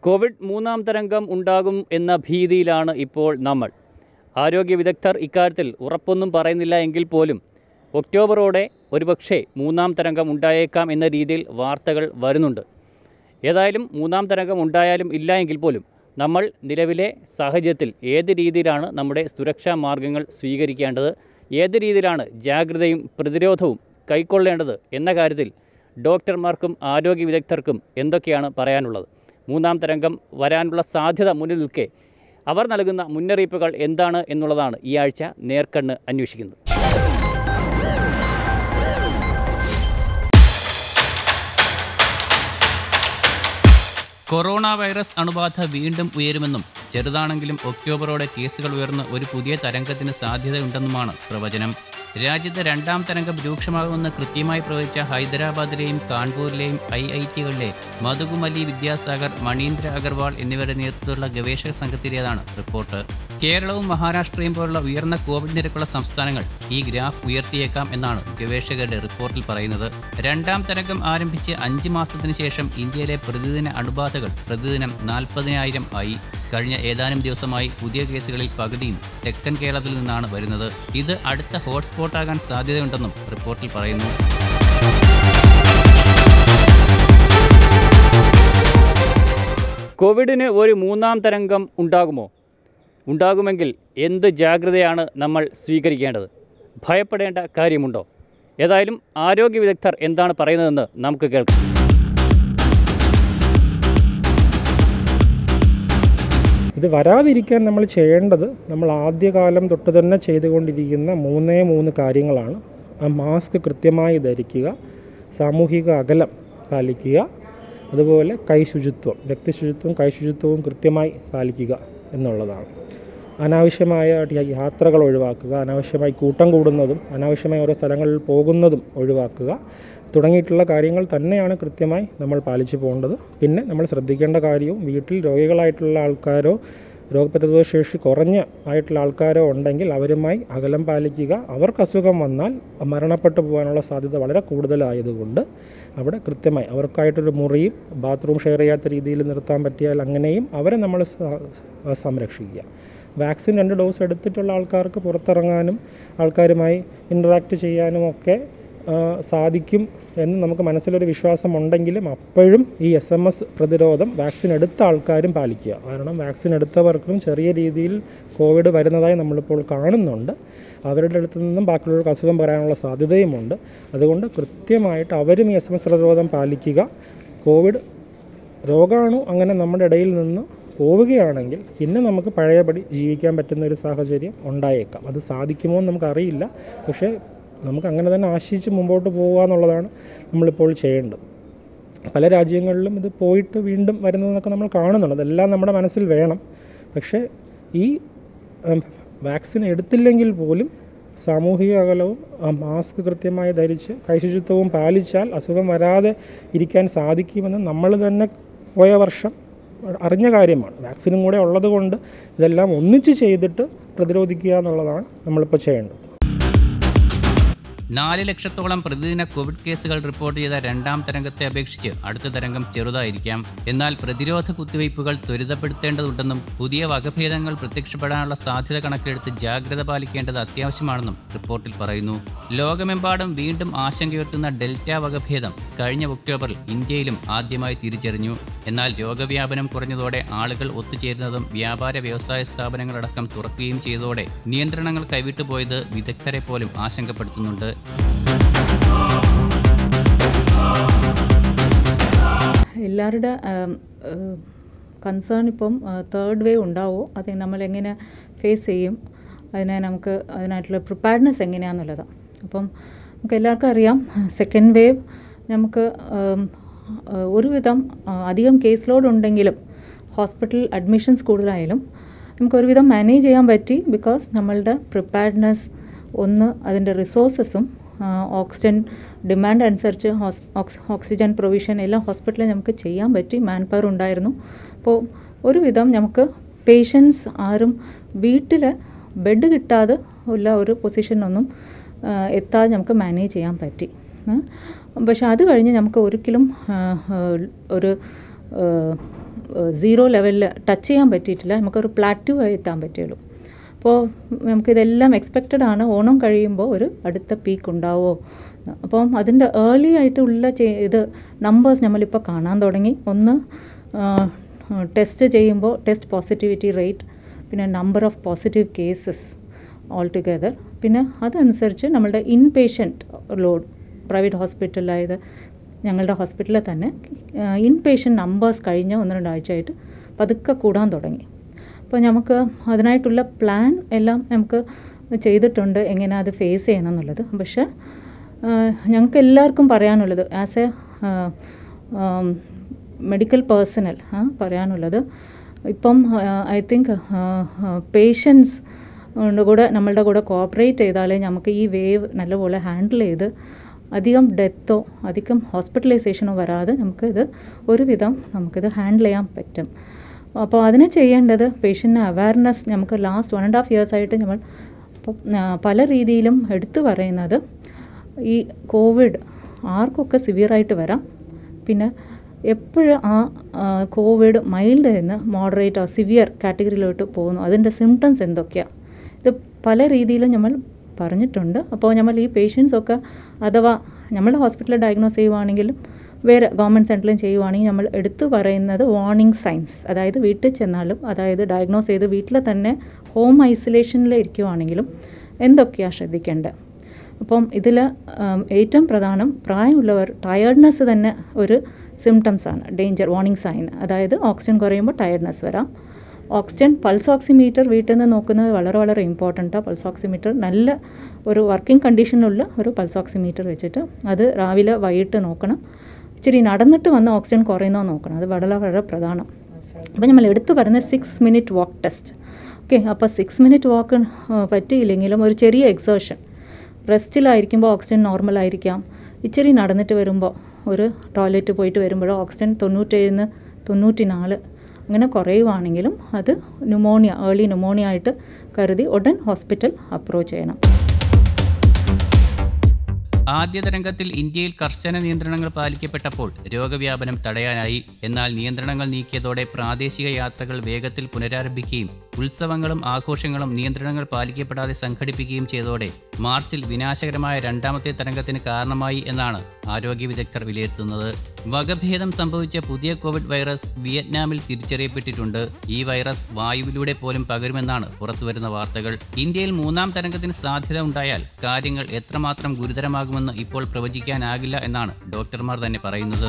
Covid മൂന്നാം തരംഗം ഉണ്ടാകും എന്ന ഭീതിയിലാണ് ഇപ്പോൾ നമ്മൾ ആരോഗ്യ വിദഗ്ധർ ഇക്കാര്യത്തിൽ ഉറപ്പൊന്നും പറയുന്നില്ല എങ്കിൽ പോലും ഒക്ടോബറോടെ ഒരുപക്ഷെ മൂന്നാം തരംഗം ഉണ്ടായേക്കാം എന്ന രീതിയിൽ വാർത്തകൾ വരുന്നുണ്ട് ഏതായാലും മൂന്നാം തരംഗം ഉണ്ടായാലും ഇല്ല എങ്കിൽ പോലും നമ്മൾ നിലവിലെ സാഹചര്യത്തിൽ ഏത് രീതിയിലാണ് നമ്മുടെ സുരക്ഷാ മാർഗങ്ങൾ സ്വീകരിക്കേണ്ടത് ഏത് രീതിയിലാണ് ജാഗ്രതയും പ്രതിരോധവും കൈക്കൊള്ളേണ്ടത് എന്ന കാര്യത്തിൽ ഡോക്ടർമാർക്കും ആരോഗ്യ വിദഗ്ധർക്കും എന്തൊക്കെയാണ് പറയാനുള്ളത് മൂന്നാം തരംഗം വരാനുള്ള സാധ്യത മുന്നിൽ നിൽക്കെ അവർ നൽകുന്ന മുന്നറിയിപ്പുകൾ എന്താണ് എന്നുള്ളതാണ് ഈ ആഴ്ച നേർക്കണ്ണ് അന്വേഷിക്കുന്നത് കൊറോണ വൈറസ് അണുബാധ വീണ്ടും ഉയരുമെന്നും ചെറുതാണെങ്കിലും ഒക്ടോബറോടെ കേസുകൾ ഉയർന്ന് ഒരു പുതിയ തരംഗത്തിന് സാധ്യതയുണ്ടെന്നുമാണ് പ്രവചനം രാജ്യത്ത് രണ്ടാം തരംഗം രൂക്ഷമാകുമെന്ന് കൃത്യമായി പ്രവചിച്ച ഹൈദരാബാദിലെയും കാൺപൂരിലെയും ഐ ഐ ടികളിലെ മധുകുമലി വിദ്യാസാഗർ മണീന്ദ്ര അഗർവാൾ എന്നിവരുടെ നേതൃത്വത്തിലുള്ള ഗവേഷക സംഘത്തിലേതാണ് റിപ്പോർട്ട് കേരളവും മഹാരാഷ്ട്രയും പോലുള്ള ഉയർന്ന കോവിഡ് നിരക്കുള്ള സംസ്ഥാനങ്ങൾ ഈ ഗ്രാഫ് ഉയർത്തിയേക്കാം എന്നാണ് ഗവേഷകരുടെ റിപ്പോർട്ടിൽ പറയുന്നത് രണ്ടാം തരംഗം ആരംഭിച്ച് അഞ്ച് മാസത്തിന് ശേഷം ഇന്ത്യയിലെ പ്രതിദിന അണുബാധകൾ പ്രതിദിനം നാൽപ്പതിനായിരം ആയി കഴിഞ്ഞ ഏതാനും ദിവസമായി പുതിയ കേസുകളിൽ പകുതിയും തെക്കൻ കേരളത്തിൽ നിന്നാണ് വരുന്നത് ഇത് അടുത്ത ഹോട്ട്സ്പോട്ടാകാൻ സാധ്യതയുണ്ടെന്നും റിപ്പോർട്ടിൽ പറയുന്നു കോവിഡിന് ഒരു മൂന്നാം തരംഗം ഉണ്ടാകുമോ ഉണ്ടാകുമെങ്കിൽ എന്ത് ജാഗ്രതയാണ് നമ്മൾ സ്വീകരിക്കേണ്ടത് ഭയപ്പെടേണ്ട കാര്യമുണ്ടോ ഏതായാലും ആരോഗ്യ വിദഗ്ധർ എന്താണ് പറയുന്നതെന്ന് നമുക്ക് കേൾക്കാം ഇത് വരാതിരിക്കാൻ നമ്മൾ ചെയ്യേണ്ടത് നമ്മൾ ആദ്യകാലം തൊട്ട് തന്നെ ചെയ്തുകൊണ്ടിരിക്കുന്ന മൂന്നേ മൂന്ന് കാര്യങ്ങളാണ് ആ മാസ്ക് കൃത്യമായി ധരിക്കുക സാമൂഹിക അകലം പാലിക്കുക അതുപോലെ കൈ ശുചിത്വം വ്യക്തി ശുചിത്വവും കൈ ശുചിത്വവും കൃത്യമായി പാലിക്കുക എന്നുള്ളതാണ് അനാവശ്യമായ യാത്രകൾ ഒഴിവാക്കുക അനാവശ്യമായി കൂട്ടം കൂടുന്നതും അനാവശ്യമായി ഓരോ സ്ഥലങ്ങളിൽ പോകുന്നതും ഒഴിവാക്കുക തുടങ്ങിയിട്ടുള്ള കാര്യങ്ങൾ തന്നെയാണ് കൃത്യമായി നമ്മൾ പാലിച്ചു പോകേണ്ടത് പിന്നെ നമ്മൾ ശ്രദ്ധിക്കേണ്ട കാര്യവും വീട്ടിൽ രോഗികളായിട്ടുള്ള ആൾക്കാരോ രോഗപ്രതിരോധ ശേഷി കുറഞ്ഞ ആയിട്ടുള്ള ആൾക്കാരോ ഉണ്ടെങ്കിൽ അവരുമായി അകലം പാലിക്കുക അവർക്ക് അസുഖം വന്നാൽ മരണപ്പെട്ടു പോകാനുള്ള സാധ്യത വളരെ കൂടുതലായതുകൊണ്ട് അവിടെ കൃത്യമായി അവർക്കായിട്ടൊരു മുറിയും ബാത്റൂം ഷെയർ ചെയ്യാത്ത രീതിയിൽ നിർത്താൻ പറ്റിയാൽ അങ്ങനെയും അവരെ നമ്മൾ സ- സംരക്ഷിക്കുക വാക്സിൻ രണ്ട് ഡോസ് എടുത്തിട്ടുള്ള ആൾക്കാർക്ക് പുറത്തിറങ്ങാനും ആൾക്കാരുമായി ഇൻട്രാക്ട് ചെയ്യാനും ഒക്കെ ആ, സാധിക്കും എന്ന് നമുക്ക് മനസ്സിലൊരു വിശ്വാസം ഉണ്ടെങ്കിലും അപ്പോഴും ഈ എസ് എം എസ് പ്രതിരോധം വാക്സിൻ എടുത്ത ആൾക്കാരും പാലിക്കുക കാരണം വാക്സിൻ എടുത്തവർക്കും ചെറിയ രീതിയിൽ കോവിഡ് വരുന്നതായി നമ്മളിപ്പോൾ കാണുന്നുണ്ട് അവരുടെ അടുത്ത് നിന്നും ബാക്കിയുള്ളവർക്ക് അസുഖം വരാനുള്ള സാധ്യതയുമുണ്ട് അതുകൊണ്ട് കൃത്യമായിട്ട് അവരും ഈ എസ് എം എസ് പ്രതിരോധം പാലിക്കുക കോവിഡ് രോഗാണു അങ്ങനെ നമ്മുടെ ഇടയിൽ നിന്ന് പോവുകയാണെങ്കിൽ പിന്നെ നമുക്ക് പഴയപടി ജീവിക്കാൻ പറ്റുന്ന ഒരു സാഹചര്യം ഉണ്ടായേക്കാം അത് സാധിക്കുമോ എന്ന് നമുക്കറിയില്ല പക്ഷേ നമുക്ക് അങ്ങനെ തന്നെ ആശിച്ച് മുമ്പോട്ട് പോകുക എന്നുള്ളതാണ് നമ്മളിപ്പോൾ ചെയ്യേണ്ടത് പല രാജ്യങ്ങളിലും ഇത് പോയിട്ട് വീണ്ടും വരുന്നതെന്നൊക്കെ നമ്മൾ കാണുന്നുണ്ട് അതെല്ലാം നമ്മുടെ മനസ്സിൽ വേണം പക്ഷേ ഈ ഉം, വാക്സിൻ എടുത്തില്ലെങ്കിൽ പോലും സാമൂഹിക അകലവും ആ, മാസ്ക് കൃത്യമായി ധരിച്ച് കൈശുചിത്വവും പാലിച്ചാൽ അസുഖം വരാതെ ഇരിക്കാൻ സാധിക്കുമെന്ന് നമ്മൾ തന്നെ പോയ വർഷം അറിഞ്ഞ കാര്യമാണ് വാക്സിനും കൂടെ ഉള്ളത് കൊണ്ട് ഇതെല്ലാം ഒന്നിച്ച് ചെയ്തിട്ട് പ്രതിരോധിക്കുക എന്നുള്ളതാണ് നമ്മളിപ്പോൾ ചെയ്യേണ്ടത് നാല് ലക്ഷത്തോളം പ്രതിദിന കോവിഡ് കേസുകൾ റിപ്പോർട്ട് ചെയ്ത രണ്ടാം തരംഗത്തെ അപേക്ഷിച്ച് അടുത്ത തരംഗം ചെറുതായിരിക്കാം എന്നാൽ പ്രതിരോധ കുത്തിവയ്പ്പുകൾ ത്വരിതപ്പെടുത്തേണ്ടതുണ്ടെന്നും പുതിയ വകഭേദങ്ങൾ പ്രത്യക്ഷപ്പെടാനുള്ള സാധ്യത കണക്കിലെടുത്ത് ജാഗ്രത പാലിക്കേണ്ടത് അത്യാവശ്യമാണെന്നും റിപ്പോർട്ടിൽ പറയുന്നു ലോകമെമ്പാടും വീണ്ടും ആശങ്കയുയർത്തുന്ന ഡെൽറ്റ വകഭേദം കഴിഞ്ഞ ഒക്ടോബറിൽ ഇന്ത്യയിലും ആദ്യമായി തിരിച്ചറിഞ്ഞു എന്നാൽ രോഗവ്യാപനം കുറഞ്ഞതോടെ ആളുകൾ ഒത്തുചേരുന്നതും വ്യാപാര വ്യവസായ സ്ഥാപനങ്ങളടക്കം തുറക്കുകയും ചെയ്തതോടെ നിയന്ത്രണങ്ങൾ കൈവിട്ടുപോയത് വിദഗ്ധരെ പോലും ആശങ്കപ്പെടുത്തുന്നുണ്ട് എല്ലാവരുടെ കൺസേൺ ഇപ്പം തേർഡ് വേവ് ഉണ്ടാവോ അത് നമ്മൾ എങ്ങനെ ഫേസ് ചെയ്യും അതിനെ നമുക്ക് അതിനായിട്ടുള്ള പ്രിപ്പയർഡ്നെസ് എങ്ങനെയാണെന്നുള്ളതാണ് അപ്പം നമുക്ക് എല്ലാവർക്കും അറിയാം സെക്കൻഡ് വേവ് നമുക്ക് ഉം, ആ, ഒരുവിധം ആ, അധികം കേസ് ലോഡ് ഉണ്ടെങ്കിലും ഹോസ്പിറ്റൽ അഡ്മിഷൻസ് കൂടുതലായാലും നമുക്ക് ഒരുവിധം മാനേജ് ചെയ്യാൻ പറ്റി ബിക്കോസ് നമ്മളുടെ പ്രിപ്പയർഡ്നെസ് ഒന്ന് അതിൻ്റെ റിസോഴ്സസും ഓക്സിജൻ ഡിമാൻഡ് അനുസരിച്ച് ഹോസ് ഓക്സ് ഓക്സിജൻ പ്രൊവിഷൻ എല്ലാം ഹോസ്പിറ്റലിൽ നമുക്ക് ചെയ്യാൻ പറ്റി മാൻ പവർ ഉണ്ടായിരുന്നു അപ്പോൾ ഒരുവിധം നമുക്ക് പേഷ്യൻസ് ആരും വീട്ടിൽ ബെഡ് കിട്ടാതെ ഉള്ള ഒരു പൊസിഷനൊന്നും എത്താതെ നമുക്ക് മാനേജ് ചെയ്യാൻ പറ്റി പക്ഷെ അത് കഴിഞ്ഞ് നമുക്ക് ഒരിക്കലും ആ, ആ, ഒരു ആ, സീറോ ലെവലിൽ ടച്ച് ചെയ്യാൻ പറ്റിയിട്ടില്ല നമുക്കൊരു പ്ലാറ്റ്യൂ ആയി എത്താൻ പറ്റുള്ളൂ അപ്പോൾ നമുക്കിതെല്ലാം എക്സ്പെക്റ്റഡ് ആണ് ഓണം കഴിയുമ്പോൾ ഒരു അടുത്ത പീക്ക് ഉണ്ടാവുമോ അപ്പം അതിൻ്റെ ഏർലി ആയിട്ടുള്ള ചെ- ഇത് നമ്പേഴ്സ് നമ്മളിപ്പോൾ കാണാൻ തുടങ്ങി ഒന്ന് ടെസ്റ്റ് ചെയ്യുമ്പോൾ ടെസ്റ്റ് പോസിറ്റിവിറ്റി റേറ്റ് പിന്നെ number of positive cases all together പിന്നെ അതനുസരിച്ച് നമ്മളുടെ ഇൻ പേഷ്യൻറ്റ് ലോഡ് പ്രൈവറ്റ് ഹോസ്പിറ്റലായത് ഞങ്ങളുടെ ഹോസ്പിറ്റലിൽ തന്നെ ഇൻ പേഷ്യൻ്റ് നമ്പേഴ്സ് കഴിഞ്ഞ ഒന്ന് രണ്ടാഴ്ചയായിട്ട് പതുക്കെ കൂടാൻ തുടങ്ങി അപ്പോൾ നമുക്ക് അതിനായിട്ടുള്ള പ്ലാൻ എല്ലാം നമുക്ക് ചെയ്തിട്ടുണ്ട് എങ്ങനെ അത് ഫേസ് ചെയ്യണം എന്നുള്ളത് പക്ഷേ ഞങ്ങൾക്ക് എല്ലാവർക്കും പറയാനുള്ളത് ആസ് എ മെഡിക്കൽ പേഴ്സണൽ പറയാനുള്ളത് ഇപ്പം ഐ തിങ്ക് പേഷ്യൻസ് കൂടെ നമ്മളുടെ കൂടെ കോപ്പറേറ്റ് ചെയ്താലേ നമുക്ക് ഈ വേവ് നല്ലപോലെ ഹാൻഡിൽ ചെയ്ത് അധികം ഡെത്തോ അധികം ഹോസ്പിറ്റലൈസേഷനോ വരാതെ നമുക്ക് ഇത് ഒരുവിധം നമുക്കിത് ഹാൻഡിൽ ചെയ്യാൻ പറ്റും അപ്പോൾ അതിന് ചെയ്യേണ്ടത് പേഷ്യൻ്റ് അവയർനെസ് നമുക്ക് last one and half years ആയിട്ട് നമ്മൾ ഇപ്പം, ആ, പല രീതിയിലും എടുത്തു പറയുന്നത് ഈ കോവിഡ് ആർക്കൊക്കെ സിവിയറായിട്ട് വരാം പിന്നെ എപ്പോഴും ആ ആ, കോവിഡ് മൈൽഡ് നിന്ന് മോഡറേറ്റ് ആ സിവിയർ കാറ്റഗറിയിലോട്ട് പോകുന്നു അതിൻ്റെ സിംറ്റംസ് എന്തൊക്കെയാണ് ഇത് പല രീതിയിലും നമ്മൾ പറഞ്ഞിട്ടുണ്ട് അപ്പോൾ നമ്മൾ ഈ പേഷ്യൻസ് ഒക്കെ അഥവാ നമ്മുടെ ഹോസ്പിറ്റലിൽ ഡയഗ്നോസ് ചെയ്യുവാണെങ്കിലും വേറെ ഗവൺമെൻറ് സെൻറ്ററിലും ചെയ്യുവാണെങ്കിൽ നമ്മൾ എടുത്തു പറയുന്നത് വാർണിംഗ് സൈൻസ് അതായത് വീട്ടിൽ ചെന്നാലും അതായത് ഡയഗ്നോസ് ചെയ്ത് വീട്ടിൽ തന്നെ ഹോം ഐസൊലേഷനിൽ ഇരിക്കുവാണെങ്കിലും എന്തൊക്കെയാണ് ശ്രദ്ധിക്കേണ്ടത് അപ്പം ഇതിൽ ഏറ്റവും പ്രധാനം പ്രായമുള്ളവർ ടയർഡ്നെസ് തന്നെ ഒരു സിംറ്റംസ് ആണ് ഡേഞ്ചർ വാർണിംഗ് സൈൻ അതായത് ഓക്സിജൻ കുറയുമ്പോൾ ടയർഡ്നെസ് വരാം ഓക്സിജൻ പൾസ് ഓക്സിമീറ്റർ വീട്ടിൽ നിന്ന് നോക്കുന്നത് വളരെ വളരെ ഇമ്പോർട്ടൻറ്റാണ് പൾസ് ഓക്സിമീറ്റർ നല്ല ഒരു വർക്കിംഗ് കണ്ടീഷനിലുള്ള ഒരു പൾസ് ഓക്സിമീറ്റർ വെച്ചിട്ട് അത് രാവിലെ വൈകിട്ട് നോക്കണം ഇച്ചിരി നടന്നിട്ട് വന്ന് ഓക്സിജൻ കുറയുന്നോ നോക്കണം അത് വളരെ വളരെ പ്രധാനം അപ്പോൾ നമ്മൾ എടുത്തു പറയുന്ന six minute walk test okay അപ്പോൾ സിക്സ് മിനിറ്റ് വാക്ക് പറ്റിയില്ലെങ്കിലും ഒരു ചെറിയ എക്സേർഷൻ റെസ്റ്റിലായിരിക്കുമ്പോൾ ഓക്സിജൻ നോർമൽ ആയിരിക്കാം ഇച്ചിരി നടന്നിട്ട് വരുമ്പോൾ ഒരു ടോയ്ലറ്റ് പോയിട്ട് വരുമ്പോഴോ ഓക്സിജൻ തൊണ്ണൂറ്റേഴിന്ന് തൊണ്ണൂറ്റി നാല് അങ്ങനെ കുറയുവാണെങ്കിലും അത് ന്യൂമോണിയ ഏർലി ന്യൂമോണിയ ആയിട്ട് കരുതി ഉടൻ ഹോസ്പിറ്റൽ അപ്രോച്ച് ചെയ്യണം ആദ്യ തരംഗത്തിൽ ഇന്ത്യയിൽ കർശന നിയന്ത്രണങ്ങൾ പാലിക്കപ്പെട്ടപ്പോൾ രോഗവ്യാപനം തടയാനായി എന്നാൽ നിയന്ത്രണങ്ങൾ നീക്കിയതോടെ പ്രാദേശിക യാത്രകൾ വേഗത്തിൽ പുനരാരംഭിക്കുകയും ഉത്സവങ്ങളും ആഘോഷങ്ങളും നിയന്ത്രണങ്ങൾ പാലിക്കപ്പെടാതെ സംഘടിപ്പിക്കുകയും ചെയ്തതോടെ മാർച്ചിൽ വിനാശകരമായ രണ്ടാമത്തെ തരംഗത്തിന് കാരണമായി എന്നാണ് ആരോഗ്യ വിദഗ്ധർ വിലയിരുത്തുന്നത് വകഭേദം സംഭവിച്ച പുതിയ കോവിഡ് വൈറസ് വിയറ്റ്നാമിൽ തിരിച്ചറിയപ്പെട്ടിട്ടുണ്ട് ഈ വൈറസ് വായുവിലൂടെ പോലും പകരുമെന്നാണ് പുറത്തുവരുന്ന വാർത്തകൾ ഇന്ത്യയിൽ മൂന്നാം തരംഗത്തിന് സാധ്യത ഉണ്ടായാൽ കാര്യങ്ങൾ എത്രമാത്രം ഗുരുതരമാകുമെന്ന് ഇപ്പോൾ പ്രവചിക്കാനാകില്ല എന്നാണ് ഡോക്ടർമാർ തന്നെ പറയുന്നത്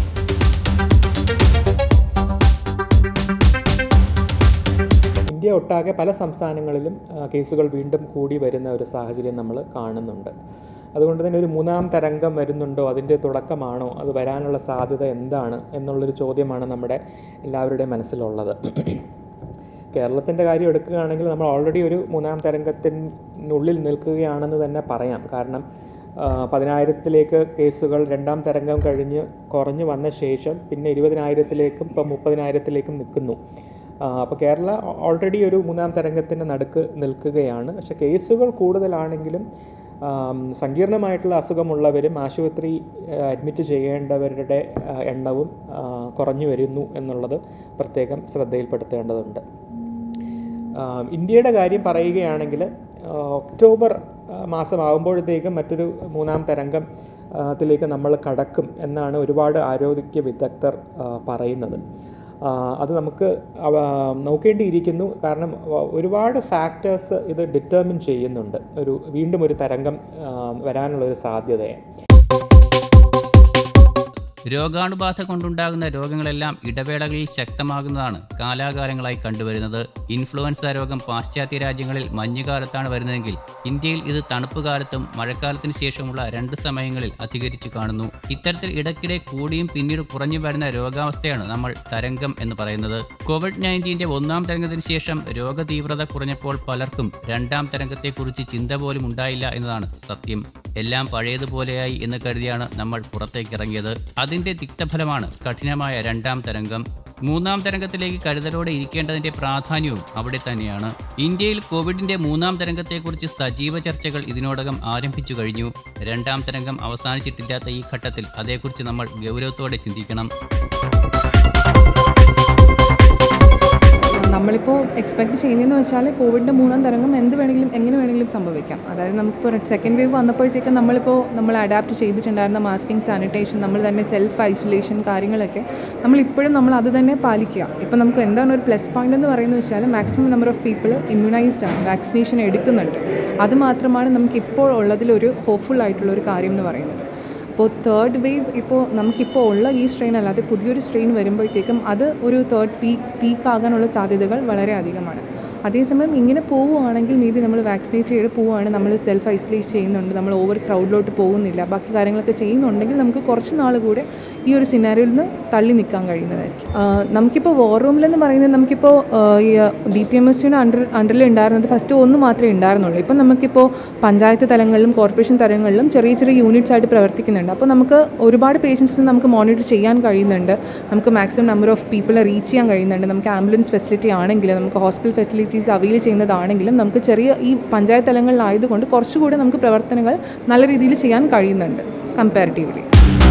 ഇന്ത്യ ഒട്ടാകെ പല സംസ്ഥാനങ്ങളിലും ആ, കേസുകൾ വീണ്ടും കൂടി വരുന്ന ഒരു സാഹചര്യം നമ്മൾ കാണുന്നുണ്ട് അതുകൊണ്ട് തന്നെ ഒരു മൂന്നാം തരംഗം വരുന്നുണ്ടോ അതിൻ്റെ തുടക്കമാണോ അത് വരാനുള്ള സാധ്യത എന്താണ് എന്നുള്ളൊരു ചോദ്യമാണ് നമ്മുടെ എല്ലാവരുടെയും മനസ്സിലുള്ളത് കേരളത്തിൻ്റെ കാര്യം എടുക്കുകയാണെങ്കിൽ നമ്മൾ ഓൾറെഡി ഒരു മൂന്നാം തരംഗത്തിനുള്ളിൽ നിൽക്കുകയാണെന്ന് തന്നെ പറയാം കാരണം ആ, പതിനായിരത്തിലേക്ക് കേസുകൾ രണ്ടാം തരംഗം കഴിഞ്ഞ് കുറഞ്ഞു വന്ന ശേഷം പിന്നെ ഇരുപതിനായിരത്തിലേക്കും ഇപ്പം മുപ്പതിനായിരത്തിലേക്കും നിൽക്കുന്നു അപ്പോൾ കേരള ഓൾറെഡി ഒരു മൂന്നാം തരംഗത്തിൻ്റെ നടുക്ക് നിൽക്കുകയാണ് പക്ഷേ കേസുകൾ കൂടുതലാണെങ്കിലും ആം, സങ്കീർണമായിട്ടുള്ള അസുഖമുള്ളവരും ആശുപത്രി അഡ്മിറ്റ് ചെയ്യേണ്ടവരുടെ ആ, എണ്ണവും ആ, കുറഞ്ഞു വരുന്നു എന്നുള്ളത് പ്രത്യേകം ശ്രദ്ധയിൽപ്പെടുത്തേണ്ടതുണ്ട് ആ, ഇന്ത്യയുടെ കാര്യം പറയുകയാണെങ്കിൽ ആ, ഒക്ടോബർ ആ, മാസമാകുമ്പോഴത്തേക്കും മറ്റൊരു മൂന്നാം തരംഗം ആ, ത്തിലേക്ക് നമ്മൾ കടക്കും എന്നാണ് ഒരുപാട് ആരോഗ്യ വിദഗ്ധർ ആ, പറയുന്നത് ആ, അത് നമുക്ക് അവ- നോക്കേണ്ടിയിരിക്കുന്നു കാരണം വ- ഒരുപാട് ഫാക്ടേഴ്സ് ഇത് ഡിറ്റർമിൻ ചെയ്യുന്നുണ്ട് ഒരു വീണ്ടും ഒരു തരംഗം ആ, വരാനുള്ള ഒരു സാധ്യതയെ രോഗാണുബാധ കൊണ്ടുണ്ടാകുന്ന രോഗങ്ങളെല്ലാം ഇടവേളകളിൽ ശക്തമാകുന്നതാണ് കാലാകാലങ്ങളായി കണ്ടുവരുന്നത് ഇൻഫ്ലുവൻസ രോഗം പാശ്ചാത്യ രാജ്യങ്ങളിൽ മഞ്ഞുകാലത്താണ് വരുന്നതെങ്കിൽ ഇന്ത്യയിൽ ഇത് തണുപ്പ് കാലത്തും മഴക്കാലത്തിന് ശേഷമുള്ള രണ്ട് സമയങ്ങളിൽ അധികരിച്ചു കാണുന്നു ഇത്തരത്തിൽ ഇടയ്ക്കിടെ കൂടിയും പിന്നീട് കുറഞ്ഞു വരുന്ന രോഗാവസ്ഥയാണ് നമ്മൾ തരംഗം എന്ന് പറയുന്നത് കോവിഡ് നയൻറ്റീൻ്റെ ഒന്നാം തരംഗത്തിന് ശേഷം രോഗതീവ്രത കുറഞ്ഞപ്പോൾ പലർക്കും രണ്ടാം തരംഗത്തെക്കുറിച്ച് ചിന്ത പോലും ഉണ്ടായില്ല എന്നതാണ് സത്യം എല്ലാം പഴയതുപോലെയായി എന്ന് കരുതിയാണ് നമ്മൾ പുറത്തേക്കിറങ്ങിയത് അതിന്റെ തിക്തഫലമാണ് കഠിനമായ രണ്ടാം തരംഗം മൂന്നാം തരംഗത്തിലേക്ക് കരുതലോടെ ഇരിക്കേണ്ടതിന്റെ പ്രാധാന്യവും അവിടെ തന്നെയാണ് ഇന്ത്യയിൽ കോവിഡിന്റെ മൂന്നാം തരംഗത്തെക്കുറിച്ച് സജീവ ചർച്ചകൾ ഇതിനോടകം ആരംഭിച്ചു കഴിഞ്ഞു രണ്ടാം തരംഗം അവസാനിച്ചിട്ടില്ലാത്ത ഈ ഘട്ടത്തിൽ അതേക്കുറിച്ച് നമ്മൾ ഗൗരവത്തോടെ ചിന്തിക്കണം നമ്മളിപ്പോൾ എക്സ്പെക്ട് ചെയ്യുന്നതെന്ന് വെച്ചാൽ കോവിഡിൻ്റെ മൂന്നാം തരംഗം എന്ത് വേണമെങ്കിലും എങ്ങനെ വേണമെങ്കിലും സംഭവിക്കാം അതായത് നമുക്കിപ്പോൾ സെക്കൻഡ് വേവ് വന്നപ്പോഴത്തേക്ക് നമ്മളിപ്പോൾ നമ്മൾ അഡാപ്റ്റ് ചെയ്തിട്ടുണ്ടായിരുന്ന മാസ്കിങ് സാനിറ്റേഷൻ നമ്മൾ തന്നെ സെൽഫ് ഐസൊലേഷൻ കാര്യങ്ങളൊക്കെ നമ്മളിപ്പോഴും നമ്മൾ അത് തന്നെ പാലിക്കുക ഇപ്പോൾ നമുക്ക് എന്താണ് ഒരു പ്ലസ് പോയിന്റ് എന്ന് പറയുന്നത് വെച്ചാൽ maximum number of people immunised ആണ് വാക്സിനേഷൻ എടുക്കുന്നുണ്ട് അത് മാത്രമാണ് നമുക്ക് ഇപ്പോൾ ഉള്ളതിലൊരു ഹോപ്പ്ഫുൾ ആയിട്ടുള്ള ഒരു കാര്യം എന്ന് പറയുന്നത് അപ്പോൾ തേർഡ് വേവ് ഇപ്പോൾ നമുക്കിപ്പോൾ ഉള്ള ഈ സ്ട്രെയിൻ അല്ലാതെ പുതിയൊരു സ്ട്രെയിൻ വരുമ്പോഴത്തേക്കും അത് ഒരു തേർഡ് പീക്ക് പീക്ക് ആകാനുള്ള സാധ്യതകൾ വളരെ അധികമാണ് അതേസമയം ഇങ്ങനെ പോവുകയാണെങ്കിൽ മേ ബി നമ്മൾ വാക്സിനേറ്റ് ചെയ്ത് പോവുകയാണ് നമ്മൾ സെൽഫ് ഐസൊലേറ്റ് ചെയ്യുന്നുണ്ട് നമ്മൾ ഓവർ ക്രൗഡിലോട്ട് പോകുന്നില്ല ബാക്കി കാര്യങ്ങളൊക്കെ ചെയ്യുന്നുണ്ടെങ്കിൽ നമുക്ക് കുറച്ച് നാൾ കൂടെ ഈ ഒരു സിനാരിയോയിൽ നിന്ന് തള്ളി നിൽക്കാൻ കഴിയുന്നതായിരിക്കും ആ, നമുക്കിപ്പോൾ വാർ റൂമിലെന്ന് പറയുന്നത് നമുക്കിപ്പോൾ ആ, ഈ D P M S under അണ്ടറിൽ ഉണ്ടായിരുന്നത് ഫസ്റ്റ് ഒന്ന് മാത്രമേ ഉണ്ടായിരുന്നുള്ളൂ ഇപ്പം നമുക്കിപ്പോൾ പഞ്ചായത്ത് തലങ്ങളിലും കോർപ്പറേഷൻ തലങ്ങളിലും ചെറിയ ചെറിയ യൂണിറ്റ്സ് ആയിട്ട് പ്രവർത്തിക്കുന്നുണ്ട് അപ്പോൾ നമുക്ക് ഒരുപാട് പേഷ്യൻസിനെ നമുക്ക് മോണിറ്റർ ചെയ്യാൻ കഴിയുന്നുണ്ട് നമുക്ക് മാക്സിമം നമ്പർ ഓഫ് പീപ്പിളെ റീച്ച് ചെയ്യാൻ കഴിയുന്നുണ്ട് നമുക്ക് ആംബുലൻസ് ഫെസിലിറ്റി ആണെങ്കിലും നമുക്ക് ഹോസ്പിറ്റൽ ഫെസിലിറ്റീസ് അവൈൽ ചെയ്യുന്നതാണെങ്കിലും നമുക്ക് ചെറിയ ഈ പഞ്ചായത്ത് തലങ്ങളിലായതുകൊണ്ട് കുറച്ചുകൂടെ നമുക്ക് പ്രവർത്തനങ്ങൾ നല്ല രീതിയിൽ ചെയ്യാൻ കഴിയുന്നുണ്ട് കമ്പാരിറ്റീവ്ലി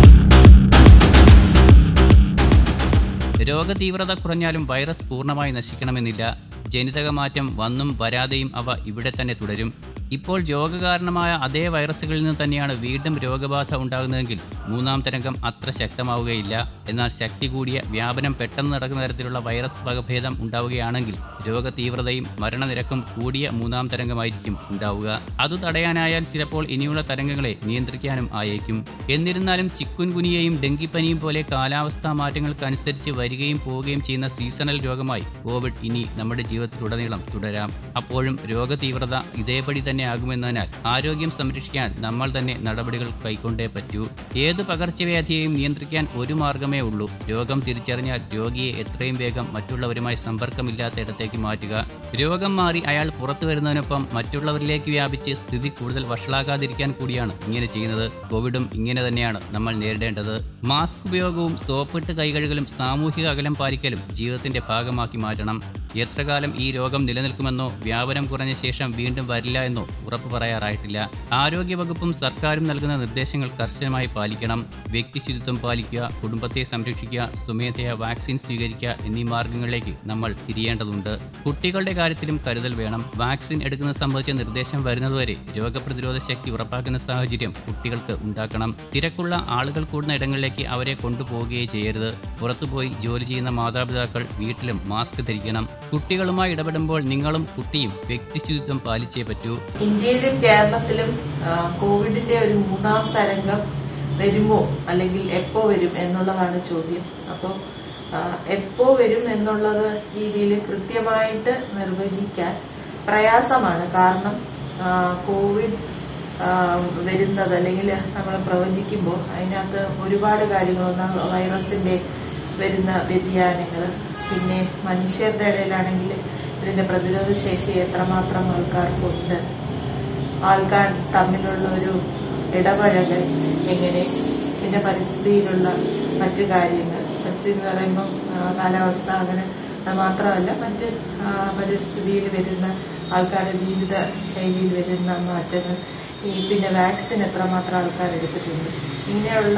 രോഗതീവ്രത കുറഞ്ഞാലും വൈറസ് പൂർണ്ണമായി നശിക്കണമെന്നില്ല ജനിതക മാറ്റം വന്നും വരാതെയും അവ ഇവിടെ തന്നെ തുടരും ഇപ്പോൾ രോഗകാരണമായ അതേ വൈറസുകളിൽ നിന്ന് തന്നെയാണ് വീണ്ടും രോഗബാധ ഉണ്ടാകുന്നതെങ്കിൽ മൂന്നാം തരംഗം അത്ര ശക്തമാവുകയില്ല എന്നാൽ ശക്തി കൂടിയ വ്യാപനം പെട്ടെന്ന് നടക്കുന്ന തരത്തിലുള്ള വൈറസ് വകഭേദം ഉണ്ടാവുകയാണെങ്കിൽ രോഗതീവ്രതയും മരണനിരക്കും കൂടിയ മൂന്നാം തരംഗമായിരിക്കും ഉണ്ടാവുക അത് തടയാനായാൽ ചിലപ്പോൾ ഇനിയുള്ള തരംഗങ്ങളെ നിയന്ത്രിക്കാനും ആയേക്കും എന്നിരുന്നാലും ചിക്കുൻ കുനിയയും ഡെങ്കിപ്പനിയും പോലെ കാലാവസ്ഥാ മാറ്റങ്ങൾക്കനുസരിച്ച് വരികയും പോവുകയും ചെയ്യുന്ന സീസണൽ രോഗമായി കോവിഡ് ഇനി നമ്മുടെ ജീവിതത്തിലുടനീളം തുടരാം അപ്പോഴും രോഗതീവ്രത ഇതേപടി തന്നെ ആകുമെന്നതിനാൽ ആരോഗ്യം സംരക്ഷിക്കാൻ നമ്മൾ തന്നെ നടപടികൾ കൈക്കൊണ്ടേ പറ്റൂ ഏത് പകർച്ചവ്യാധിയെയും നിയന്ത്രിക്കാൻ ഒരു മാർഗമേ ഉള്ളൂ രോഗം തിരിച്ചറിഞ്ഞാൽ രോഗിയെ എത്രയും വേഗം മറ്റുള്ളവരുമായി സമ്പർക്കമില്ലാത്ത ഇടത്തേക്ക് മാറ്റുക രോഗം മാറി അയാൾ പുറത്തു വരുന്നതിനൊപ്പം മറ്റുള്ളവരിലേക്ക് വ്യാപിച്ച് സ്ഥിതി കൂടുതൽ വഷളാകാതിരിക്കാൻ കൂടിയാണ് ഇങ്ങനെ ചെയ്യുന്നത് കോവിഡും ഇങ്ങനെ തന്നെയാണ് നമ്മൾ നേരിടേണ്ടത് മാസ്ക് ഉപയോഗവും സോപ്പിട്ട് കൈകഴുകലും സാമൂഹിക അകലം പാലിക്കലും ജീവിതത്തിന്റെ ഭാഗമാക്കി മാറ്റണം എത്ര കാലം ഈ രോഗം നിലനിൽക്കുമെന്നോ വ്യാപനം കുറഞ്ഞ ശേഷം വീണ്ടും വരില്ല എന്നോ ഉറപ്പ് പറയാറായിട്ടില്ല ആരോഗ്യവകുപ്പും സർക്കാരും നൽകുന്ന നിർദ്ദേശങ്ങൾ കർശനമായി പാലിക്കണം വ്യക്തി ശുചിത്വം പാലിക്കുക കുടുംബത്തെ സംരക്ഷിക്കുക സ്വമേധയാ വാക്സിൻ സ്വീകരിക്കുക എന്നീ മാർഗങ്ങളിലേക്ക് നമ്മൾ തിരിയേണ്ടതുണ്ട് കുട്ടികളുടെ കാര്യത്തിലും കരുതൽ വേണം വാക്സിൻ എടുക്കുന്നത് സംബന്ധിച്ച നിർദ്ദേശം വരുന്നതുവരെ രോഗപ്രതിരോധ ശക്തി ഉറപ്പാക്കുന്ന സാഹചര്യം കുട്ടികൾക്ക് ഉണ്ടാക്കണം തിരക്കുള്ള ആളുകൾ കൂടുന്ന ഇടങ്ങളിലേക്ക് അവരെ കൊണ്ടുപോവുകയേ ചെയ്യരുത് പുറത്തുപോയി ജോലി ചെയ്യുന്ന മാതാപിതാക്കൾ വീട്ടിലും മാസ്ക് ധരിക്കണം കുട്ടികളുമായി ഇടപെടുമ്പോൾ നിങ്ങളും കുട്ടിയും വ്യക്തിശുചിത്വം പാലിച്ചേ പറ്റൂ ഇന്ത്യയിലും കേരളത്തിലും ആ, കോവിഡിന്റെ ഒരു മൂന്നാം തരംഗം വരുമോ അല്ലെങ്കിൽ എപ്പോ വരും എന്നുള്ളതാണ് ചോദ്യം അപ്പോൾ എപ്പോ വരും എന്നുള്ളത് രീതിയിൽ കൃത്യമായിട്ട് നിർവചിക്കാൻ പ്രയാസമാണ് കാരണം ആ, കോവിഡ് ആ, വരുന്നത് അല്ലെങ്കിൽ നമ്മൾ പ്രവചിക്കുമ്പോൾ അതിനകത്ത് ഒരുപാട് കാര്യങ്ങൾ ഒന്ന് വൈറസിന്റെ വരുന്ന വ്യതിയാനങ്ങൾ പിന്നെ മനുഷ്യരുടെ ഇടയിലാണെങ്കിൽ ഇതിന്റെ പ്രതിരോധ ശേഷി എത്രമാത്രം ആൾക്കാർക്കുണ്ട് ആൾക്കാർ തമ്മിലുള്ള ഒരു ഇടപഴകൽ എങ്ങനെ പിന്നെ പരിസ്ഥിതിയിലുള്ള മറ്റു കാര്യങ്ങൾ പരിസ്ഥിതി എന്ന് പറയുമ്പോൾ ആ, കാലാവസ്ഥ അങ്ങനെ അത് മാത്രമല്ല മറ്റ് ആ, പരിസ്ഥിതിയിൽ വരുന്ന ആൾക്കാരുടെ ജീവിത ശൈലിയിൽ വരുന്ന മാറ്റങ്ങൾ ഈ പിന്നെ വാക്സിൻ എത്രമാത്രം ആൾക്കാർ എടുത്തിട്ടുണ്ട് ഇങ്ങനെയുള്ള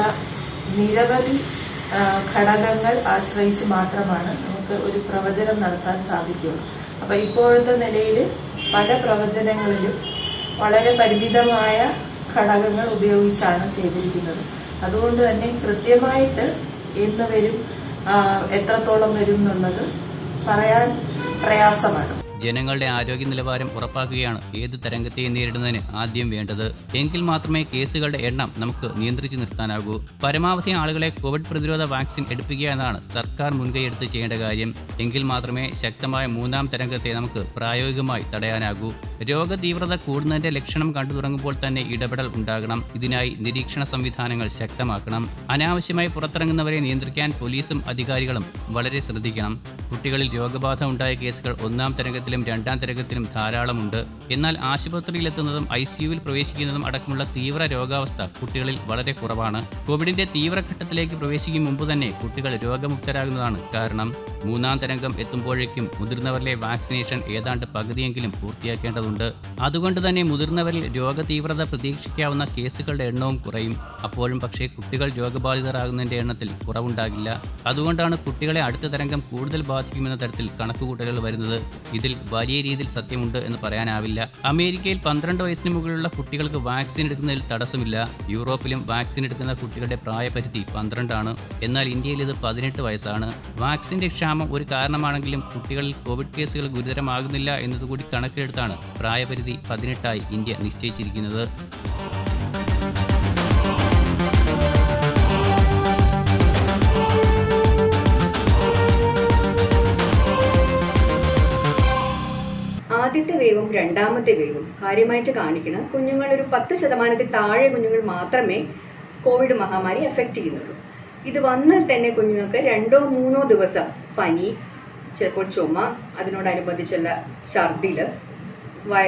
നിരവധി ആ, ഘടകങ്ങൾ ആശ്രയിച്ച് മാത്രമാണ് നമുക്ക് ഒരു പ്രവചനം നടത്താൻ സാധിക്കുകയുള്ളൂ അപ്പൊ ഇപ്പോഴത്തെ നിലയിൽ പല പ്രവചനങ്ങളിലും വളരെ പരിമിതമായ ഘടകങ്ങൾ ഉപയോഗിച്ചാണ് ചെയ്തിരിക്കുന്നത് അതുകൊണ്ട് തന്നെ കൃത്യമായിട്ട് എന്ന് വരും ആ, എത്രത്തോളം വരും എന്നുള്ളത് പറയാൻ പ്രയാസമാണ് ജനങ്ങളുടെ ആരോഗ്യ നിലവാരം ഉറപ്പാക്കുകയാണ് ഏത് തരംഗത്തെയും നേരിടുന്നതിന് ആദ്യം വേണ്ടത് എങ്കിൽ മാത്രമേ കേസുകളുടെ എണ്ണം നമുക്ക് നിയന്ത്രിച്ചു നിർത്താനാകൂ പരമാവധി ആളുകളെ കോവിഡ് പ്രതിരോധ വാക്സിൻ എടുപ്പിക്കുക എന്നതാണ് സർക്കാർ മുൻകൈയെടുത്ത് ചെയ്യേണ്ട കാര്യം എങ്കിൽ മാത്രമേ ശക്തമായ മൂന്നാം തരംഗത്തെ നമുക്ക് പ്രായോഗികമായി തടയാനാകൂ രോഗതീവ്രത കൂടുന്നതിന്റെ ലക്ഷണം കണ്ടു തുടങ്ങുമ്പോൾ തന്നെ ഇടപെടൽ ഉണ്ടാകണം ഇതിനായി നിരീക്ഷണ സംവിധാനങ്ങൾ ശക്തമാക്കണം അനാവശ്യമായി പുറത്തിറങ്ങുന്നവരെ നിയന്ത്രിക്കാൻ പോലീസും അധികാരികളും വളരെ ശ്രദ്ധിക്കണം കുട്ടികളിൽ രോഗബാധ ഉണ്ടായ കേസുകൾ ഒന്നാം തരംഗത്തിലും രണ്ടാം തരംഗത്തിലും ധാരാളമുണ്ട് എന്നാൽ ആശുപത്രിയിലെത്തുന്നതും ഐ സിയുവിൽ പ്രവേശിക്കുന്നതും അടക്കമുള്ള തീവ്ര രോഗാവസ്ഥ കുട്ടികളിൽ വളരെ കുറവാണ് കോവിഡിന്റെ തീവ്രഘട്ടത്തിലേക്ക് പ്രവേശിക്കും മുമ്പ് തന്നെ കുട്ടികൾ രോഗമുക്തരാകുന്നതാണ് കാരണം മൂന്നാം തരംഗം എത്തുമ്പോഴേക്കും മുതിർന്നവരിലെ വാക്സിനേഷൻ ഏതാണ്ട് പകുതിയെങ്കിലും പൂർത്തിയാക്കേണ്ടതുണ്ട് അതുകൊണ്ട് തന്നെ മുതിർന്നവരിൽ രോഗതീവ്രത പ്രതീക്ഷിക്കാവുന്ന കേസുകളുടെ എണ്ണവും കുറയും അപ്പോഴും പക്ഷേ കുട്ടികൾ രോഗബാധിതരാകുന്നതിന്റെ എണ്ണത്തിൽ കുറവുണ്ടാകില്ല അതുകൊണ്ടാണ് കുട്ടികളെ അടുത്ത തരംഗം കൂടുതൽ ബാധിക്കും ബാധിക്കുമെന്ന തരത്തിൽ കണക്കുകൂട്ടലുകൾ വരുന്നത് ഇതിൽ വലിയ രീതിയിൽ സത്യമുണ്ട് എന്ന് പറയാനാവില്ല അമേരിക്കയിൽ പന്ത്രണ്ട് വയസ്സിന് മുകളിലുള്ള കുട്ടികൾക്ക് വാക്സിൻ എടുക്കുന്നതിൽ തടസ്സമില്ല യൂറോപ്പിലും വാക്സിൻ എടുക്കുന്ന കുട്ടികളുടെ പ്രായപരിധി പന്ത്രണ്ടാണ് എന്നാൽ ഇന്ത്യയിൽ ഇത് പതിനെട്ട് വയസ്സാണ് വാക്സിന്റെ ക്ഷാമം ഒരു കാരണമാണെങ്കിലും കുട്ടികളിൽ കോവിഡ് കേസുകൾ ഗുരുതരമാകുന്നില്ല എന്നതുകൂടി കണക്കിലെടുത്താണ് പ്രായപരിധി പതിനെട്ടായി ഇന്ത്യ നിശ്ചയിച്ചിരിക്കുന്നത് ആദ്യത്തെ വേവും രണ്ടാമത്തെ വേവും കാര്യമായിട്ട് കാണിക്കണം കുഞ്ഞുങ്ങൾ ഒരു പത്ത് ശതമാനത്തിൽ താഴെ കുഞ്ഞുങ്ങൾ മാത്രമേ കോവിഡ് മഹാമാരി എഫക്റ്റ് ചെയ്യുന്നുള്ളൂ ഇത് വന്നാൽ തന്നെ കുഞ്ഞുങ്ങൾക്ക് രണ്ടോ മൂന്നോ ദിവസം പനി ചിലപ്പോൾ ചുമ അതിനോടനുബന്ധിച്ചുള്ള ഛർദില് വയ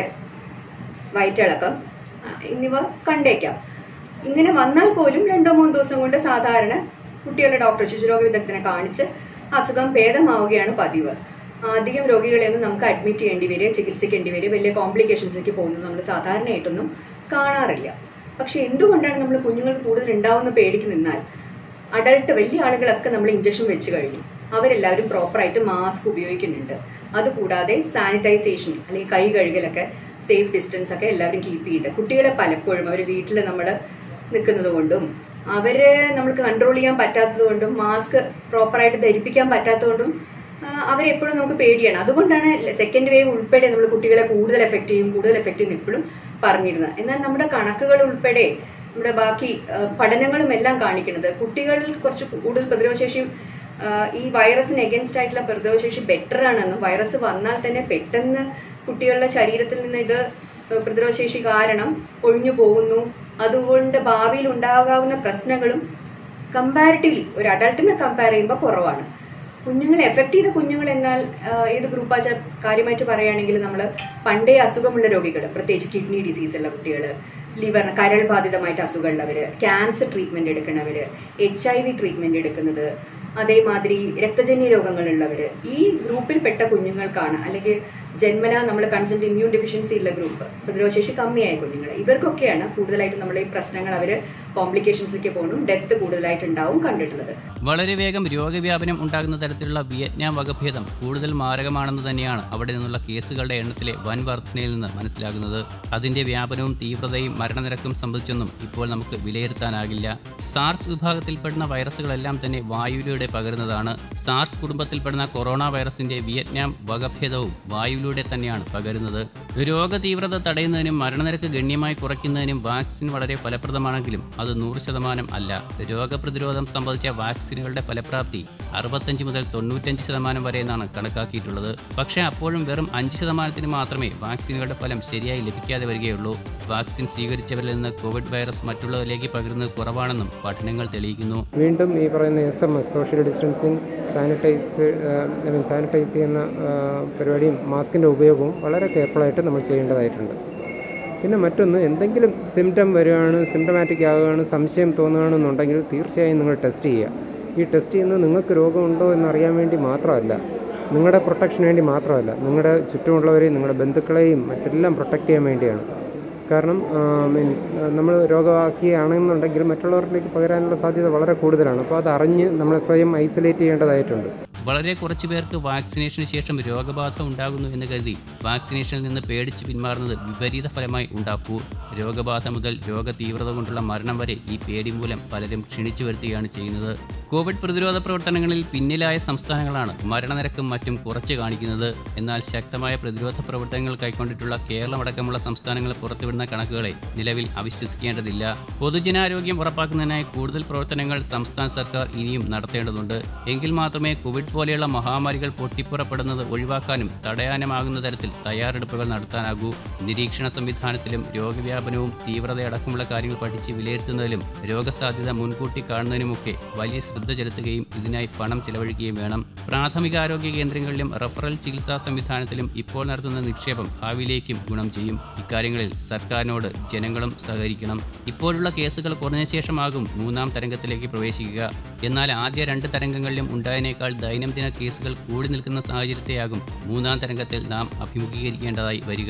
വയറ്റിളക്കം ആ, എന്നിവ കണ്ടേക്കാം ഇങ്ങനെ വന്നാൽ പോലും രണ്ടോ മൂന്നോ ദിവസം കൊണ്ട് സാധാരണ കുട്ടികളുടെ ഡോക്ടർ ശിശുരോഗ വിദഗ്ധനെ കാണിച്ച് അസുഖം ഭേദമാവുകയാണ് പതിവ് അധികം രോഗികളെയൊന്നും നമുക്ക് അഡ്മിറ്റ് ചെയ്യേണ്ടി വരിക ചികിത്സിക്കേണ്ടി വരിക വലിയ കോംപ്ലിക്കേഷൻസിലേക്ക് പോകുന്നത് നമ്മൾ സാധാരണയായിട്ടൊന്നും കാണാറില്ല പക്ഷെ എന്തുകൊണ്ടാണ് നമ്മൾ കുഞ്ഞുങ്ങൾക്ക് കൂടുതൽ ഉണ്ടാവുന്ന പേടിക്ക് നിന്നാൽ അഡൾട്ട് വലിയ ആളുകളൊക്കെ നമ്മൾ ഇഞ്ചക്ഷൻ വെച്ച് കഴിഞ്ഞു അവരെല്ലാവരും പ്രോപ്പറായിട്ട് മാസ്ക് ഉപയോഗിക്കുന്നുണ്ട് അതുകൂടാതെ സാനിറ്റൈസേഷൻ അല്ലെങ്കിൽ കൈ കഴുകലൊക്കെ സേഫ് ഡിസ്റ്റൻസ് ഒക്കെ എല്ലാവരും കീപ്പ് ചെയ്യുന്നുണ്ട് കുട്ടികളെ പലപ്പോഴും അവർ വീട്ടിൽ നമ്മൾ നിൽക്കുന്നത് കൊണ്ടും അവരെ നമുക്ക് കൺട്രോൾ ചെയ്യാൻ പറ്റാത്തത് കൊണ്ടും മാസ്ക് പ്രോപ്പറായിട്ട് ധരിപ്പിക്കാൻ പറ്റാത്തത് കൊണ്ടും അവരെപ്പോഴും നമുക്ക് പേടിയാണ് അതുകൊണ്ടാണ് സെക്കൻഡ് വേവ് ഉൾപ്പെടെ നമ്മൾ കുട്ടികളെ കൂടുതൽ എഫക്റ്റ് ചെയ്യും കൂടുതൽ എഫക്റ്റ് ചെയ്യും ഇപ്പോഴും പറഞ്ഞിരുന്നത് എന്നാൽ നമ്മുടെ കണക്കുകൾ ഉൾപ്പെടെ നമ്മുടെ ബാക്കി ആ, പഠനങ്ങളും എല്ലാം കാണിക്കുന്നത് കുട്ടികളിൽ കുറച്ച് കൂടുതൽ പ്രതിരോധശേഷിയും ആ, ഈ വൈറസിന് എഗൻസ്റ്റ് ആയിട്ടുള്ള പ്രതിരോധശേഷി ബെറ്റർ ആണെന്നും വൈറസ് വന്നാൽ തന്നെ പെട്ടെന്ന് കുട്ടികളുടെ ശരീരത്തിൽ നിന്ന് ഇത് പ്രതിരോധശേഷി കാരണം ഒഴിഞ്ഞു പോകുന്നു അതുകൊണ്ട് ഭാവിയിൽ ഉണ്ടാകാവുന്ന പ്രശ്നങ്ങളും കമ്പാരിറ്റീവ്ലി ഒരു അഡൾട്ടിനെ കമ്പയർ ചെയ്യുമ്പോൾ കുറവാണ് കുഞ്ഞുങ്ങളെ എഫക്ട് ചെയ്ത കുഞ്ഞുങ്ങൾ എന്നാൽ ആ, ഏത് ഗ്രൂപ്പാ കാര്യമായിട്ട് പറയുകയാണെങ്കിൽ നമ്മൾ പണ്ടേ അസുഖമുള്ള രോഗികൾ പ്രത്യേകിച്ച് കിഡ്നി ഡിസീസ് ഉള്ള കുട്ടികൾ ലിവർ കരൾ ബാധിതമായിട്ട് അസുഖമുള്ളവർ ക്യാൻസർ ട്രീറ്റ്മെൻറ്റ് എടുക്കുന്നവർ എച്ച് ഐ വി ട്രീറ്റ്മെൻറ്റ് എടുക്കുന്നത് അതേമാതിരി രക്തജന്യ രോഗങ്ങളുള്ളവർ ഈ ഗ്രൂപ്പിൽപ്പെട്ട കുഞ്ഞുങ്ങൾക്കാണ് അല്ലെങ്കിൽ ജന്മന നമ്മൾ കൺസൾട്ട് ഇമ്മ്യൂൺ ഡെഫിഷ്യൻസി ഉള്ള ഗ്രൂപ്പ് പ്രതിരോധശേഷി കമ്മിയായ കുഞ്ഞുങ്ങൾ ഇവർക്കൊക്കെയാണ് കൂടുതലായിട്ട് നമ്മൾ ഈ പ്രശ്നങ്ങൾ അവർ കോംപ്ലിക്കേഷൻസിലേക്ക് പോകണം ഡെത്ത് കൂടുതലായിട്ട് ഉണ്ടാവും കണ്ടിട്ടുള്ളത് വളരെ വേഗം രോഗവ്യാപനം ഉണ്ടാകുന്ന തരത്തിലുള്ള വിയറ്റ്നാം വകഭേദം കൂടുതൽ മാരകമാണെന്ന് തന്നെയാണ് അവിടെ നിന്നുള്ള കേസുകളുടെ എണ്ണത്തിലെ വൻ വർധനയിൽ നിന്ന് മനസ്സിലാകുന്നത് അതിന്റെ വ്യാപനവും തീവ്രതയും മരണനിരക്കും സംബന്ധിച്ചൊന്നും ഇപ്പോൾ നമുക്ക് വിലയിരുത്താനാകില്ല സാർസ് വിഭാഗത്തിൽപ്പെടുന്ന വൈറസുകളെല്ലാം തന്നെ വായുവിലൂടെ പകരുന്നതാണ് സാർസ് കുടുംബത്തിൽപ്പെടുന്ന കൊറോണ വൈറസിന്റെ വിയറ്റ്നാം വകഭേദവും വായുവിലൂടെ തന്നെയാണ് പകരുന്നത് രോഗതീവ്രത തടയുന്നതിനും മരണനിരക്ക് ഗണ്യമായി കുറയ്ക്കുന്നതിനും വാക്സിൻ വളരെ ഫലപ്രദമാണെങ്കിലും അത് നൂറ് ശതമാനം അല്ല രോഗപ്രതിരോധം സംബന്ധിച്ച വാക്സിനുകളുടെ ഫലപ്രാപ്തി അറുപത്തഞ്ച് മുതൽ തൊണ്ണൂറ്റഞ്ച് ശതമാനം വരെ എന്നാണ് കണക്കാക്കിയിട്ടുള്ളത് പക്ഷേ അപ്പോഴും വെറും അഞ്ച് ശതമാനത്തിന് മാത്രമേ വാക്സിനുകളുടെ ഫലം ശരിയായി ലഭിക്കാതെ വരികയുള്ളൂ വാക്സിൻ സ്വീകരിച്ചവരിൽ നിന്ന് കോവിഡ് വൈറസ് മറ്റുള്ളവരിലേക്ക് പകരുന്നത് കുറവാണെന്നും പഠനങ്ങൾ തെളിയിക്കുന്നു വീണ്ടും ഈ പറയുന്ന S M S social distancing sanitise I mean sanitise ചെയ്യുന്ന ആ, പരിപാടിയും മാസ്കിൻ്റെ ഉപയോഗവും വളരെ കെയർഫുള്ളായിട്ട് നമ്മൾ ചെയ്യേണ്ടതായിട്ടുണ്ട് പിന്നെ മറ്റൊന്ന് എന്തെങ്കിലും സിംറ്റം വരികയാണ് സിംറ്റമാറ്റിക് ആകുകയാണ് സംശയം തോന്നുകയാണെന്നുണ്ടെങ്കിൽ തീർച്ചയായും നിങ്ങൾ ടെസ്റ്റ് ചെയ്യുക ഈ ടെസ്റ്റ് ചെയ്യുന്നത് നിങ്ങൾക്ക് രോഗമുണ്ടോ എന്നറിയാൻ വേണ്ടി മാത്രമല്ല നിങ്ങളുടെ പ്രൊട്ടക്ഷന് വേണ്ടി മാത്രമല്ല നിങ്ങളുടെ ചുറ്റുമുള്ളവരെയും നിങ്ങളുടെ ബന്ധുക്കളെയും മറ്റെല്ലാം പ്രൊട്ടക്റ്റ് ചെയ്യാൻ വേണ്ടിയാണ് കാരണം മീൻ നമ്മൾ രോഗമാക്കിയാണെന്നുണ്ടെങ്കിൽ മറ്റുള്ളവരിലേക്ക് പകരാനുള്ള സാധ്യത വളരെ കൂടുതലാണ് അപ്പോൾ അത് അറിഞ്ഞ് നമ്മളെ സ്വയം ഐസൊലേറ്റ് ചെയ്യേണ്ടതായിട്ടുണ്ട് വളരെ കുറച്ചു പേർക്ക് വാക്സിനേഷന് ശേഷം രോഗബാധ ഉണ്ടാകുന്നു എന്ന് കരുതി വാക്സിനേഷനിൽ നിന്ന് പേടിച്ച് പിന്മാറുന്നത് വിപരീത ഫലമായി ഉണ്ടാക്കൂ രോഗബാധ മുതൽ രോഗതീവ്രത കൊണ്ടുള്ള മരണം വരെ ഈ പേടി മൂലം പലരും ക്ഷണിച്ചു വരുത്തുകയാണ് ചെയ്യുന്നത് കോവിഡ് പ്രതിരോധ പ്രവർത്തനങ്ങളിൽ പിന്നിലായ സംസ്ഥാനങ്ങളാണ് മരണനിരക്കും മറ്റും കുറച്ച് കാണിക്കുന്നത് എന്നാൽ ശക്തമായ പ്രതിരോധ പ്രവർത്തനങ്ങൾ കൈക്കൊണ്ടിട്ടുള്ള കേരളമടക്കമുള്ള സംസ്ഥാനങ്ങൾ പുറത്തുവിടുന്ന കണക്കുകളെ നിലവിൽ അവിശ്വസിക്കേണ്ടതില്ല പൊതുജനാരോഗ്യം ഉറപ്പാക്കുന്നതിനായി കൂടുതൽ പ്രവർത്തനങ്ങൾ സംസ്ഥാന സർക്കാർ ഇനിയും നടത്തേണ്ടതുണ്ട് എങ്കിൽ മാത്രമേ കോവിഡ് പോലെയുള്ള മഹാമാരികൾ പൊട്ടിപ്പുറപ്പെടുന്നത് ഒഴിവാക്കാനും തടയാനുമാകുന്ന തരത്തിൽ തയ്യാറെടുപ്പുകൾ നടത്താനാകൂ നിരീക്ഷണ സംവിധാനത്തിലും രോഗവ്യാപനവും തീവ്രതയടക്കമുള്ള കാര്യങ്ങൾ പഠിച്ച് വിലയിരുത്തുന്നതിലും രോഗസാധ്യത മുൻകൂട്ടി കാണുന്നതിനുമൊക്കെ വലിയ ശ്രദ്ധ ചെലുത്തുകയും ഇതിനായി പണം ചെലവഴിക്കുകയും വേണം പ്രാഥമികാരോഗ്യ കേന്ദ്രങ്ങളിലും റഫറൽ ചികിത്സാ സംവിധാനത്തിലും ഇപ്പോൾ നടത്തുന്ന നിക്ഷേപം ഭാവിയിലേക്കും ഗുണം ചെയ്യും ഇക്കാര്യങ്ങളിൽ സർക്കാരിനോട് ജനങ്ങളും സഹകരിക്കണം ഇപ്പോഴുള്ള കേസുകൾ കുറഞ്ഞ ശേഷമാകും മൂന്നാം തരംഗത്തിലേക്ക് പ്രവേശിക്കുക എന്നാൽ ആദ്യ രണ്ട് തരംഗങ്ങളിലും ഉണ്ടായതിനേക്കാൾ ദൈനംദിന കേസുകൾ കൂടി നിൽക്കുന്ന സാഹചര്യത്തെയാകും മൂന്നാം തരംഗത്തിൽ നാം അഭിമുഖീകരിക്കേണ്ടതായി വരിക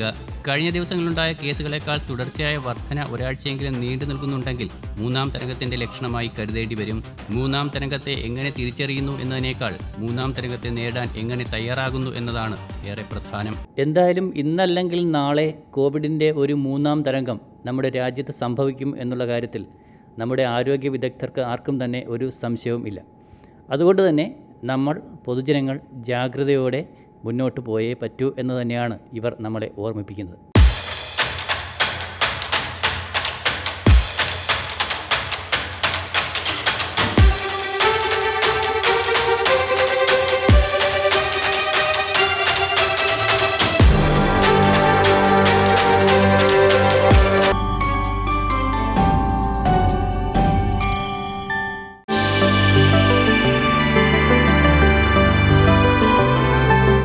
കഴിഞ്ഞ ദിവസങ്ങളിലുണ്ടായ കേസുകളെക്കാൾ തുടർച്ചയായ വർധന ഒരാഴ്ചയെങ്കിലും നീണ്ടു നിൽക്കുന്നുണ്ടെങ്കിൽ മൂന്നാം തരംഗത്തിന്റെ ലക്ഷണമായി കരുതേണ്ടി വരും മൂന്നാം തരംഗത്തെ എങ്ങനെ തിരിച്ചറിയുന്നു എന്നതിനേക്കാൾ മൂന്നാം തരംഗത്തെ നേടാൻ എങ്ങനെ തയ്യാറാകുന്നു എന്നതാണ് ഏറെ പ്രധാനം എന്തായാലും ഇന്നല്ലെങ്കിൽ നാളെ കോവിഡിൻ്റെ ഒരു മൂന്നാം തരംഗം നമ്മുടെ രാജ്യത്ത് സംഭവിക്കും എന്നുള്ള കാര്യത്തിൽ നമ്മുടെ ആരോഗ്യ വിദഗ്ധർക്ക് ആർക്കും തന്നെ ഒരു സംശയവും ഇല്ല അതുകൊണ്ട് തന്നെ നമ്മൾ പൊതുജനങ്ങൾ ജാഗ്രതയോടെ മുന്നോട്ട് പോയേ പറ്റൂ എന്ന് തന്നെയാണ് ഇവർ നമ്മളെ ഓർമ്മിപ്പിക്കുന്നത്